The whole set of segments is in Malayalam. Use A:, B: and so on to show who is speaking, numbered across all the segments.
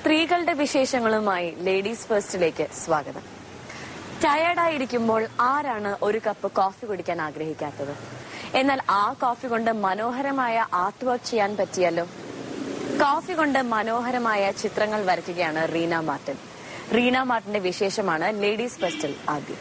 A: സ്ത്രീകളുടെ വിശേഷങ്ങളുമായി ലേഡീസ് ഫസ്റ്റിലേക്ക് സ്വാഗതം ടയേർഡായിരിക്കുമ്പോൾ ആരാണ് ഒരു കപ്പ് കോഫി കുടിക്കാൻ ആഗ്രഹിക്കാത്തത് എന്നാൽ ആ കോഫി കൊണ്ട് മനോഹരമായ ആർട്ട് വർക്ക് ചെയ്യാൻ പറ്റിയല്ലോ കോഫി കൊണ്ട് മനോഹരമായ ചിത്രങ്ങൾ വരയ്ക്കുകയാണ് റീന മാർട്ടിൻ റീന മാർട്ടിന്റെ വിശേഷമാണ് ലേഡീസ് ഫെസ്റ്റിൽ ആദ്യം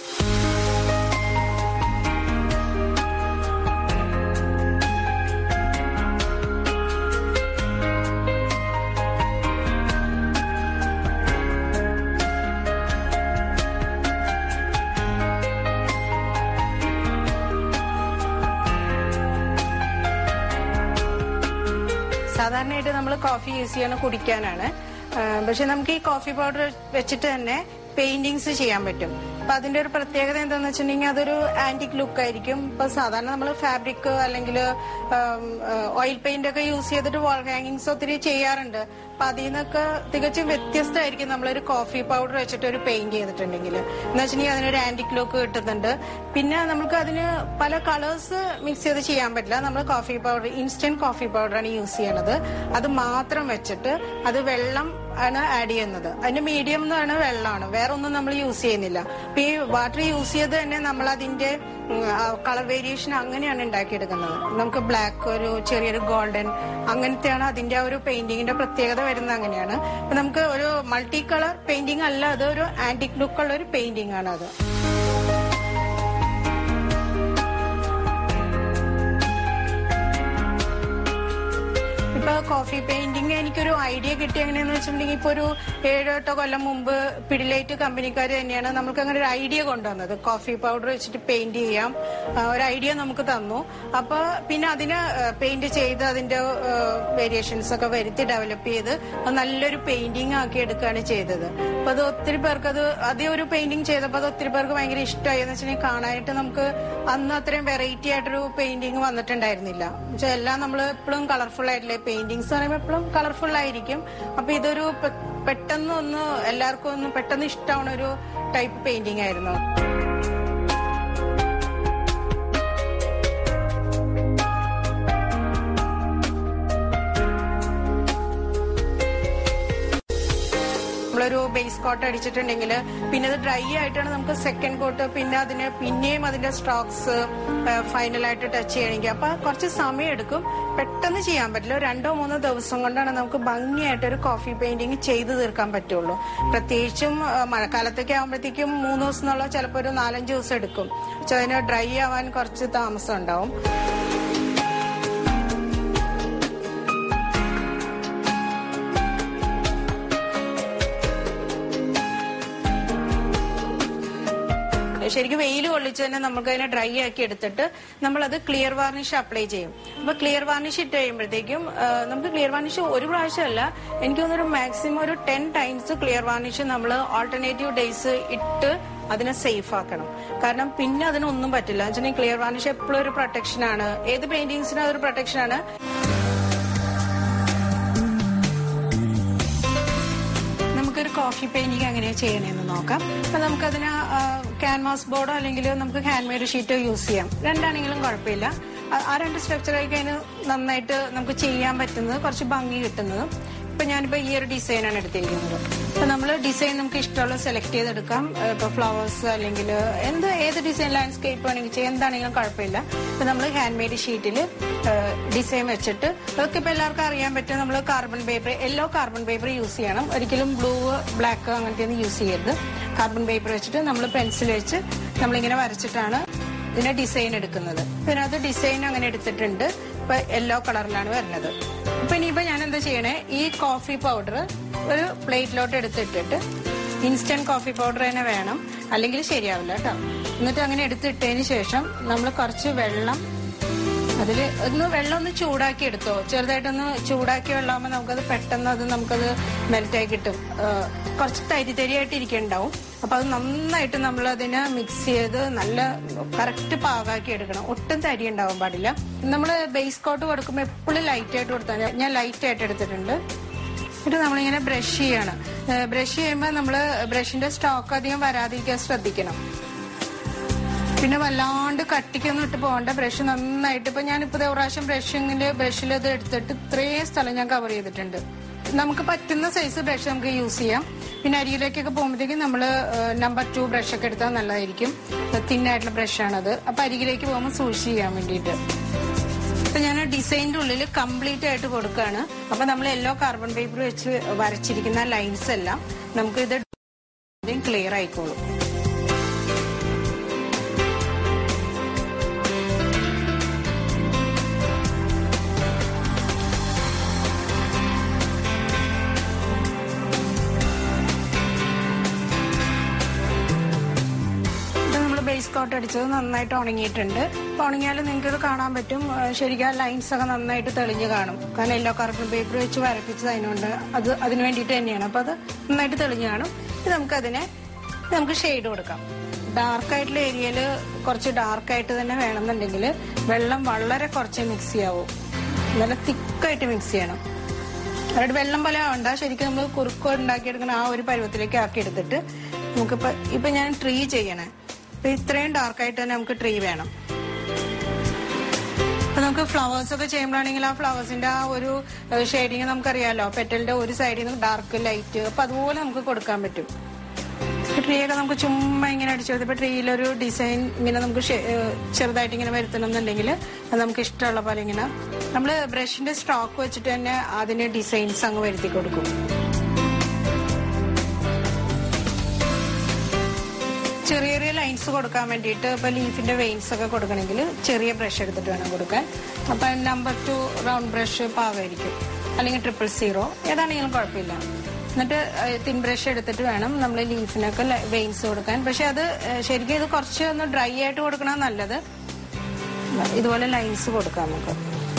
B: സാധാരണയായിട്ട് നമ്മൾ കോഫി യൂസ് ചെയ്യണ കുടിക്കാനാണ് ആ, പക്ഷെ നമുക്ക് ഈ കോഫി പൗഡർ വെച്ചിട്ട് തന്നെ പെയിന്റിങ്സ് ചെയ്യാൻ പറ്റും അപ്പൊ അതിന്റെ ഒരു പ്രത്യേകത എന്താന്ന് വെച്ചിട്ടുണ്ടെങ്കിൽ അതൊരു ആന്റിക് ലുക്ക് ആയിരിക്കും ഇപ്പൊ സാധാരണ നമ്മൾ ഫാബ്രിക് അല്ലെങ്കിൽ ഓയിൽ പെയിന്റ് ഒക്കെ യൂസ് ചെയ്തിട്ട് വാൾ ഹാങ്ങിങ്സ് ഒത്തിരി ചെയ്യാറുണ്ട് അപ്പൊ അതിൽ നിന്നൊക്കെ തികച്ചും വ്യത്യസ്തമായിരിക്കും നമ്മളൊരു കോഫി പൗഡർ വെച്ചിട്ട് ഒരു പെയിന്റ് ചെയ്തിട്ടുണ്ടെങ്കിൽ എന്ന് വെച്ചിട്ടുണ്ടെങ്കിൽ അതിനൊരു ആന്റിക് ലുക്ക് കിട്ടുന്നുണ്ട് പിന്നെ നമുക്ക് അതിന് പല കളേഴ്സ് മിക്സ് ചെയ്ത് ചെയ്യാൻ പറ്റില്ല നമ്മൾ കോഫി പൗഡർ ഇൻസ്റ്റന്റ് കോഫി പൗഡറാണ് യൂസ് ചെയ്യണത് അത് മാത്രം വെച്ചിട്ട് അത് വെള്ളം ആണ് ആഡ് ചെയ്യുന്നത് അതിന്റെ മീഡിയം എന്ന് പറയുന്നത് വെള്ളമാണ് വേറെ ഒന്നും നമ്മൾ യൂസ് ചെയ്യുന്നില്ല അപ്പൊ ഈ വാട്ടർ യൂസ് ചെയ്ത് തന്നെ നമ്മൾ അതിന്റെ കളർ വേരിയേഷൻ അങ്ങനെയാണ് ഉണ്ടാക്കിയെടുക്കുന്നത് നമുക്ക് ബ്ലാക്ക് ഒരു ചെറിയൊരു ഗോൾഡൻ അങ്ങനത്തെയാണ് അതിന്റെ ആ ഒരു പെയിന്റിങ്ങിന്റെ പ്രത്യേകത വരുന്നത് അങ്ങനെയാണ് അപ്പൊ നമുക്ക് ഒരു മൾട്ടി കളർ പെയിന്റിംഗ് അല്ല അത് ഒരു ആന്റിക് ലുക്ക് ഉള്ള ഒരു പെയിന്റിംഗ് ആണ് അത് ഇപ്പൊ കോഫി പെയിന്റിങ് എനിക്കൊരു ഐഡിയ കിട്ടി എങ്ങനെയാന്ന് വെച്ചിട്ടുണ്ടെങ്കിൽ ഇപ്പൊ ഒരു ഏഴോ എട്ടോ കൊല്ലം മുമ്പ് പിടിലൈറ്റ് കമ്പനിക്കാർ തന്നെയാണ് നമുക്ക് അങ്ങനെ ഒരു ഐഡിയ കൊണ്ടുവന്നത് കോഫി പൗഡർ വെച്ചിട്ട് പെയിന്റ് ചെയ്യാം ആ, ഒരു ഐഡിയ നമുക്ക് തന്നു അപ്പൊ പിന്നെ അതിന് പെയിന്റ് ചെയ്ത് അതിന്റെ വേരിയേഷൻസ് ഒക്കെ വരുത്തി ഡെവലപ്പ് ചെയ്ത് അത് നല്ലൊരു പെയിന്റിങ് ആക്കി എടുക്കുകയാണ് ചെയ്തത് അപ്പൊ അത് ഒത്തിരി പേർക്ക് അത് അതേ ഒരു പെയിന്റിങ് ചെയ്തപ്പോൾ അത് ഒത്തിരി പേർക്ക് ഭയങ്കര ഇഷ്ടമായി എന്ന് വെച്ചിട്ടുണ്ടെങ്കിൽ കാണാനായിട്ട് നമുക്ക് അന്ന് അത്രയും വെറൈറ്റി ആയിട്ടൊരു പെയിന്റിങ് വന്നിട്ടുണ്ടായിരുന്നില്ല എന്നുവെച്ചാൽ എല്ലാം നമ്മൾ എപ്പോഴും കളർഫുൾ ആയിട്ടില്ലേ പെയിന്റിങ്സ് പറയുമ്പോൾ എപ്പോഴും കളർഫുൾ ആയിരിക്കും അപ്പൊ ഇതൊരു പെ- പെട്ടെന്ന് ഒന്ന് എല്ലാവർക്കും ഒന്ന് പെട്ടെന്ന് ഇഷ്ടമാവുന്ന ഒരു ടൈപ്പ് പെയിന്റിംഗ് ആയിരുന്നു നമ്മളൊരു ബേസ് കോട്ട് അടിച്ചിട്ടുണ്ടെങ്കിൽ പിന്നെ അത് ഡ്രൈ ആയിട്ടാണ് നമുക്ക് സെക്കൻഡ് കോട്ട് പിന്നെ അതിന് പിന്നെയും അതിന്റെ സ്ട്രോക്സ് ഫൈനലായിട്ട് ടച്ച് ചെയ്യണമെങ്കിൽ അപ്പൊ കുറച്ച് സമയം എടുക്കും പെട്ടെന്ന് ചെയ്യാൻ പറ്റില്ല ഒരു രണ്ടോ മൂന്നോ ദിവസം കൊണ്ടാണ് നമുക്ക് ഭംഗിയായിട്ട് ഒരു കോഫി പെയിന്റിങ് ചെയ്തു തീർക്കാൻ പറ്റുള്ളൂ പ്രത്യേകിച്ചും ആ, മഴക്കാലത്തൊക്കെ ആകുമ്പോഴത്തേക്കും മൂന്ന് ദിവസം എന്നുള്ള ചിലപ്പോൾ ഒരു നാലഞ്ച് ദിവസം എടുക്കും പക്ഷെ അതിന് ഡ്രൈ ആവാൻ കുറച്ച് താമസം ഉണ്ടാവും ശരിക്കും വെയിൽ കൊള്ളിച്ച് തന്നെ നമുക്ക് അതിനെ ഡ്രൈ ആക്കി എടുത്തിട്ട് നമ്മൾ അത് ക്ലിയർ വാർണിഷ് അപ്ലൈ ചെയ്യും അപ്പൊ ക്ലിയർ വാർണിഷ് ഇട്ട് കഴിയുമ്പോഴത്തേക്കും ആ, നമുക്ക് ക്ലിയർ വാർണിഷ് ഒരു പ്രാവശ്യമല്ല എനിക്ക് തോന്നുന്നു മാക്സിമം ഒരു ടെൻ ടൈംസ് ക്ലിയർ വാർണിഷ് നമ്മൾ ഓൾട്ടർനേറ്റീവ് ഡേയ്സ് ഇട്ട് അതിനെ സേഫ് ആക്കണം കാരണം പിന്നെ അതിനൊന്നും പറ്റില്ല എന്ന് വെച്ചിട്ടുണ്ടെങ്കിൽ ക്ലിയർ വാർണിഷ് എപ്പോഴും ഒരു പ്രൊട്ടക്ഷൻ ആണ് ഏത് പെയിന്റിങ്സിനും അതൊരു പ്രൊട്ടക്ഷൻ ആണ് നമുക്കൊരു കോഫി പെയിന്റിങ് എങ്ങനെയാ ചെയ്യണേന്ന് നോക്കാം അപ്പൊ നമുക്കതിന് ക്യാൻവാസ് ബോർഡോ അല്ലെങ്കിൽ നമുക്ക് ഹാൻഡ് മെയ്ഡ് ഷീറ്റോ യൂസ് ചെയ്യാം രണ്ടാണെങ്കിലും കുഴപ്പമില്ല ആ- ആ രണ്ട് സ്ട്രക്ചർ ആയി കഴിഞ്ഞാൽ നന്നായിട്ട് നമുക്ക് ചെയ്യാൻ പറ്റുന്നത് കുറച്ച് ഭംഗി കിട്ടുന്നത് ഇപ്പൊ ഞാനിപ്പോ ഈ ഒരു ഡിസൈനാണ് എടുത്തിരിക്കുന്നത് അപ്പൊ നമ്മൾ ഡിസൈൻ നമുക്ക് ഇഷ്ടമുള്ള സെലക്ട് ചെയ്തെടുക്കാം ഏഹ് ഇപ്പൊ ഫ്ലവേഴ്സ് അല്ലെങ്കിൽ എന്ത് ഏത് ഡിസൈൻ ലാൻഡ്സ്കേപ്പ് വേണമെങ്കിൽ ചെയ്യാം എന്താണെങ്കിലും കുഴപ്പമില്ല ഇപ്പൊ നമ്മൾ ഹാൻഡ് മെയ്ഡ് ഷീറ്റിൽ ഡിസൈൻ വെച്ചിട്ട് അതൊക്കെ ഇപ്പൊ എല്ലാവർക്കും അറിയാൻ പറ്റും നമ്മൾ carbon paper yellow carbon paper use ചെയ്യണം ഒരിക്കലും ബ്ലൂ ബ്ലാക്ക് അങ്ങനത്തെ ഒന്നും യൂസ് ചെയ്യരുത് കാർബൺ പേപ്പർ വെച്ചിട്ട് നമ്മൾ പെൻസിൽ വെച്ച് നമ്മളിങ്ങനെ വരച്ചിട്ടാണ് ഇതിന്റെ ഡിസൈൻ എടുക്കുന്നത് ഇതിനകത്ത് ഡിസൈൻ അങ്ങനെ എടുത്തിട്ടുണ്ട് ഇപ്പൊ യെല്ലോ കളറിലാണ് വരുന്നത് അപ്പൊ ഇനിയിപ്പോ ഞാൻ എന്താ ചെയ്യണേ ഈ കോഫി പൗഡർ ഒരു പ്ലേറ്റിലോട്ട് എടുത്തിട്ടിട്ട് ഇൻസ്റ്റന്റ് കോഫി പൗഡർ തന്നെ വേണം അല്ലെങ്കിൽ ശരിയാവില്ല കേട്ടോ എന്നിട്ട് അങ്ങനെ എടുത്തിട്ടതിന് ശേഷം നമ്മൾ കുറച്ച് വെള്ളം അതിൽ ഒന്ന് വെള്ളം ഒന്ന് ചൂടാക്കി എടുത്തോ ചെറുതായിട്ടൊന്ന് ചൂടാക്കി വെള്ളമാകുമ്പോൾ നമുക്കത് പെട്ടെന്ന് അത് നമുക്കത് മെൽറ്റായി കിട്ടും ആ, കുറച്ച് തരി തരിയായിട്ട് ഇരിക്കുന്നുണ്ടാവും അപ്പൊ അത് നന്നായിട്ട് നമ്മൾ അതിനെ മിക്സ് ചെയ്ത് നല്ല കറക്റ്റ് പാകാക്കി എടുക്കണം ഒട്ടും തരി ഉണ്ടാവാൻ പാടില്ല നമ്മൾ ബേസ് കോട്ട് കൊടുക്കുമ്പോൾ എപ്പോഴും ലൈറ്റ് ആയിട്ട് കൊടുത്താൽ മതി. ഞാൻ ലൈറ്റ് ആയിട്ട് എടുത്തിട്ടുണ്ട് എന്നിട്ട് നമ്മളിങ്ങനെ ബ്രഷ് ചെയ്യാണ് ബ്രഷ് ചെയ്യുമ്പോൾ നമ്മൾ ബ്രഷിന്റെ സ്റ്റോക്ക് അധികം വരാതിരിക്കാൻ ശ്രദ്ധിക്കണം പിന്നെ വല്ലാണ്ട് കട്ടിക്കൊന്നും ഇട്ട് പോകണ്ട ബ്രഷ് നന്നായിട്ട് ഇപ്പൊ ഞാനിപ്പോ ദേ ഒരു പ്രാവശ്യം ബ്രഷിങ്ങിന്റെ ബ്രഷിൽ ഇത് എടുത്തിട്ട് ഇത്രയും സ്ഥലം ഞാൻ കവർ ചെയ്തിട്ടുണ്ട് നമുക്ക് പറ്റുന്ന സൈസ് ബ്രഷ് നമുക്ക് യൂസ് ചെയ്യാം പിന്നെ അരിയിലേക്കൊക്കെ പോകുമ്പോഴത്തേക്കും നമ്മൾ നമ്പർ ടു ബ്രഷ് ഒക്കെ എടുത്താൽ നല്ലതായിരിക്കും തിന്നായിട്ടുള്ള ബ്രഷാണത് അപ്പൊ അരികിലേക്ക് പോകുമ്പോൾ സൂക്ഷിച്ച് ചെയ്യാൻ വേണ്ടിയിട്ട് അപ്പൊ ഞാൻ ഡിസൈനിന്റെ ഉള്ളിൽ കംപ്ലീറ്റ് ആയിട്ട് കൊടുക്കുകയാണ് അപ്പൊ നമ്മൾ യെല്ലോ കാർബൺ പേപ്പർ വെച്ച് വരച്ചിരിക്കുന്ന ലൈൻസ് എല്ലാം നമുക്ക് ഇത് ക്ലിയർ ആയിക്കോളും ഇത് നമ്മൾ ബേസ് കോട്ട് അടിച്ചത് നന്നായിട്ട് ഉണങ്ങിയിട്ടുണ്ട് അപ്പൊ ഉണങ്ങിയാലും നിങ്ങൾക്ക് ഇത് കാണാൻ പറ്റും ആ, ശരിക്കും ആ ലൈൻസ് ഒക്കെ നന്നായിട്ട് തെളിഞ്ഞ് കാണും കാരണം യെല്ലോ കാർബൺ പേപ്പർ വെച്ച് വരപ്പിച്ചത് അതിനുണ്ട് അത് അതിന് വേണ്ടിയിട്ട് തന്നെയാണ് അപ്പൊ അത് നന്നായിട്ട് തെളിഞ്ഞ് കാണും ഇത് നമുക്ക് അതിനെ ഇത് നമുക്ക് ഷെയ്ഡ് കൊടുക്കാം ഡാർക്ക് ആയിട്ടുള്ള ഏരിയയിൽ കുറച്ച് ഡാർക്ക് ആയിട്ട് തന്നെ വേണമെന്നുണ്ടെങ്കിൽ വെള്ളം വളരെ കുറച്ച് മിക്സ് ചെയ്യാവൂ നല്ല തിക്കായിട്ട് മിക്സ് ചെയ്യണം അതായത് വെള്ളം പോലെ ആവണ്ട ശരിക്കും നമ്മൾ കുറുക്ക് ഉണ്ടാക്കിയെടുക്കുന്ന ആ ഒരു പരുവത്തിലേക്ക് ആക്കി എടുത്തിട്ട് നമുക്കിപ്പോ ഇപ്പൊ ഞാൻ ട്രീ ചെയ്യണേ അപ്പൊ ഇത്രയും ഡാർക്ക് ആയിട്ട് തന്നെ നമുക്ക് ട്രീ വേണം അപ്പൊ നമുക്ക് ഫ്ലവേഴ്സ് ഒക്കെ ചെയ്യുമ്പോഴാണെങ്കിൽ ആ ഫ്ലവേഴ്സിന്റെ ആ ഒരു ഷെയ്ഡിങ് നമുക്കറിയാലോ പെറ്റലിന്റെ ഒരു സൈഡിൽ നിന്ന് ഡാർക്ക് ലൈറ്റ് അപ്പൊ അതുപോലെ നമുക്ക് കൊടുക്കാൻ പറ്റും ട്രീ ഒക്കെ നമുക്ക് ചുമ്മാ ഇങ്ങനെ അടിച്ചു കൊടുത്തപ്പോ ട്രീയിലൊരു ഡിസൈൻ ഇങ്ങനെ നമുക്ക് ഷെ- ഏഹ് ചെറുതായിട്ട് ഇങ്ങനെ വരുത്തണം എന്നുണ്ടെങ്കിൽ അത് നമുക്ക് ഇഷ്ടമുള്ള പോലെ ഇങ്ങനെ നമ്മൾ ബ്രഷിന്റെ സ്റ്റോക്ക് വെച്ചിട്ട് തന്നെ അതിന് ഡിസൈൻസ് അങ്ങ് വരുത്തി കൊടുക്കും ചെറിയ ചെറിയ ലൈൻസ് കൊടുക്കാൻ വേണ്ടിയിട്ട് ഇപ്പൊ ലീഫിന്റെ വെയിൻസ് ഒക്കെ കൊടുക്കണമെങ്കിൽ ചെറിയ ബ്രഷ് എടുത്തിട്ട് വേണം കൊടുക്കാൻ അപ്പൊ നമ്പർ ടു റൗണ്ട് ബ്രഷ് പാകമായിരിക്കും അല്ലെങ്കിൽ ട്രിപ്പിൾ സീറോ ഏതാണെങ്കിലും കുഴപ്പമില്ല എന്നിട്ട് തിൻ ബ്രഷ് എടുത്തിട്ട് വേണം നമ്മൾ ലീഫിനൊക്കെ വെയിൻസ് കൊടുക്കാൻ പക്ഷെ അത് ഏഹ്, ശരിക്കും ഇത് കുറച്ച് ഒന്ന് ഡ്രൈ ആയിട്ട് കൊടുക്കണം നല്ലത് ഇതുപോലെ ലൈൻസ് കൊടുക്കാം നമുക്ക്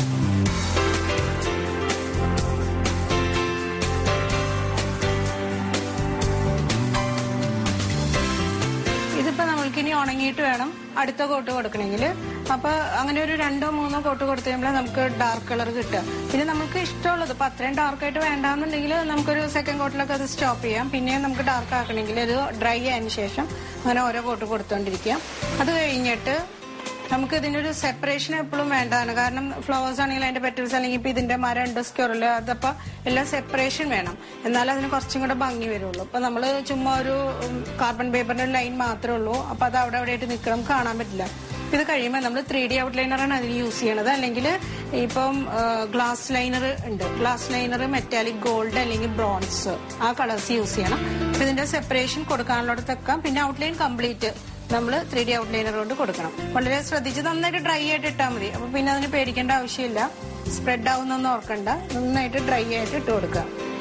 B: ഇതിപ്പോ നമ്മൾക്ക് ഇനി ഉണങ്ങിയിട്ട് വേണം അടുത്ത കോട്ട് കൊടുക്കണമെങ്കിൽ അപ്പൊ അങ്ങനെ ഒരു രണ്ടോ മൂന്നോ കോട്ട് കൊടുത്തു കഴിയുമ്പോൾ നമുക്ക് ഡാർക്ക് കളർ കിട്ടുക പിന്നെ നമുക്ക് ഇഷ്ടമുള്ളത് ഇപ്പൊ അത്രയും ഡാർക്ക് ആയിട്ട് വേണ്ടാന്നുണ്ടെങ്കിൽ നമുക്കൊരു സെക്കൻഡ് കോട്ടിലൊക്കെ അത് സ്റ്റോപ്പ് ചെയ്യാം പിന്നെയും നമുക്ക് ഡാർക്ക് ആക്കണമെങ്കിൽ അത് ഡ്രൈ ആയതിനു ശേഷം അങ്ങനെ ഓരോ കോട്ട് കൊടുത്തോണ്ടിരിക്കാം അത് കഴിഞ്ഞിട്ട് നമുക്ക് ഇതിന്റെ ഒരു സെപ്പറേഷൻ എപ്പോഴും വേണ്ടതാണ് കാരണം ഫ്ലവേഴ്സ് ആണെങ്കിൽ അതിന്റെ പെറ്റൽസ് അല്ലെങ്കിൽ ഇപ്പൊ ഇതിന്റെ മരം ഉണ്ട് സ്ക്യൂറല് അതപ്പോ എല്ലാം സെപ്പറേഷൻ വേണം എന്നാലും അതിന് കുറച്ചും കൂടെ ഭംഗി വരുള്ളൂ അപ്പൊ നമ്മള് ചുമ്മാ ഒരു കാർബൺ പേപ്പറിന്റെ ലൈൻ മാത്രമേ ഉള്ളൂ അപ്പൊ അത് അവിടെ അവിടെ ആയിട്ട് നിൽക്കണം കാണാൻ പറ്റില്ല ഇത് കഴിയുമ്പോൾ നമ്മൾ ത്രീ ഡി ഔട്ട്ലൈനറാണ് അതിന് യൂസ് ചെയ്യണത് അല്ലെങ്കിൽ ഇപ്പം ഗ്ലാസ് ലൈനർ ഉണ്ട് ഗ്ലാസ് ലൈനർ മെറ്റാലിക് ഗോൾഡ് അല്ലെങ്കിൽ ബ്രോൺസ് ആ കളേഴ്സ് യൂസ് ചെയ്യണം അപ്പൊ ഇതിന്റെ സെപ്പറേഷൻ കൊടുക്കാനുള്ളിടത്തൊക്കെ പിന്നെ ഔട്ട്ലൈൻ കംപ്ലീറ്റ് നമ്മൾ ത്രീ ഡി ഔട്ട്ലൈനർ കൊണ്ട് കൊടുക്കണം വളരെ ശ്രദ്ധിച്ച് നന്നായിട്ട് ഡ്രൈ ആയിട്ട് ഇട്ടാൽ മതി അപ്പൊ പിന്നെ അതിന് പേടിക്കേണ്ട ആവശ്യമില്ല സ്പ്രെഡ് ആവുന്നൊന്നും ഓർക്കണ്ട നന്നായിട്ട് ഡ്രൈ ആയിട്ട് ഇട്ട് കൊടുക്കുക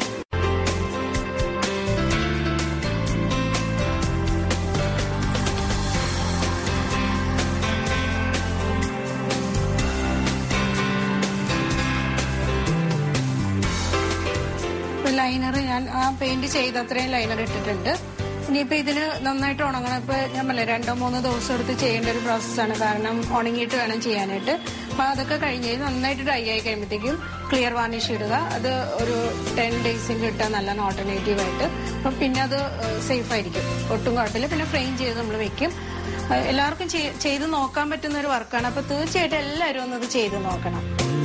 B: ലൈനർ ഞാൻ ആ പെയിന്റ് ചെയ്ത അത്രയും ലൈനർ ഇട്ടിട്ടുണ്ട് ഇനിയിപ്പോ ഇതിന് നന്നായിട്ട് ഉണങ്ങണം ഇപ്പൊ ഞാൻ പറഞ്ഞില്ലേ രണ്ടോ മൂന്നോ ദിവസം എടുത്ത് ചെയ്യേണ്ട ഒരു പ്രോസസ്സാണ് കാരണം ഉണങ്ങിയിട്ട് വേണം ചെയ്യാനായിട്ട് അപ്പൊ അതൊക്കെ കഴിഞ്ഞ് നന്നായിട്ട് ഡ്രൈ ആയി കഴിയുമ്പോഴത്തേക്കും ക്ലിയർ വാർണിഷ് ഇടുക അത് ഒരു ടെൻ ഡേയ്സിൽ കിട്ടാൻ നല്ല ഓൾട്ടർനേറ്റീവ് ആയിട്ട് അപ്പൊ പിന്നെ അത് സേഫ് ആയിരിക്കും ഒട്ടും കുഴപ്പമില്ല പിന്നെ ഫ്രെയിം ചെയ്ത് നമ്മൾ വെക്കും ഏഹ് എല്ലാവർക്കും ചെയ്- ചെയ്ത് നോക്കാൻ പറ്റുന്ന ഒരു വർക്കാണ് അപ്പൊ തീർച്ചയായിട്ടും എല്ലാവരും ഒന്ന് ഇത് ചെയ്ത് നോക്കണം